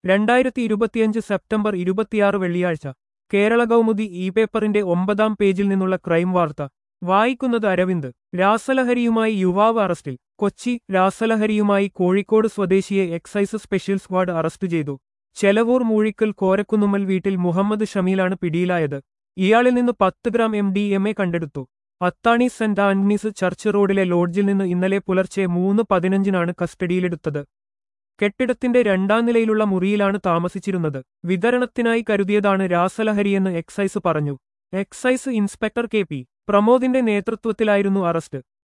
രണ്ടായിരത്തി ഇരുപത്തിയഞ്ച് സെപ്റ്റംബർ ഇരുപത്തിയാറ് വെള്ളിയാഴ്ച കേരള കൗമുദി ഇ പേപ്പറിന്റെ ഒമ്പതാം പേജിൽ നിന്നുള്ള ക്രൈം വാർത്ത വായിക്കുന്നത് അരവിന്ദ് രാസലഹരിയുമായി യുവാവ് അറസ്റ്റിൽ കൊച്ചി രാസലഹരിയുമായി കോഴിക്കോട് സ്വദേശിയെ എക്സൈസ് സ്പെഷ്യൽ സ്ക്വാഡ് അറസ്റ്റ് ചെയ്തു ചെലവൂർ മൂഴിക്കൽ കോരക്കുന്നുമ്മൽ വീട്ടിൽ മുഹമ്മദ് ഷമീലാണ് പിടിയിലായത് ഇയാളിൽ നിന്ന് പത്ത് gram M D M A കണ്ടെടുത്തു അത്താണി സെന്റ് ആന്റണീസ് ചർച്ച് റോഡിലെ ലോഡ്ജിൽ നിന്ന് ഇന്നലെ പുലർച്ചെ മൂന്ന് പതിനഞ്ചിനാണ് കസ്റ്റഡിയിലെടുത്തത് കെട്ടിടത്തിന്റെ രണ്ടാം നിലയിലുള്ള മുറിയിലാണ് താമസിച്ചിരുന്നത് വിതരണത്തിനായി കരുതിയതാണ് രാസലഹരിയെന്ന് എക്സൈസ് പറഞ്ഞു എക്സൈസ് ഇൻസ്പെക്ടർ കെ പി പ്രമോദിന്റെ നേതൃത്വത്തിലായിരുന്നു അറസ്റ്റ്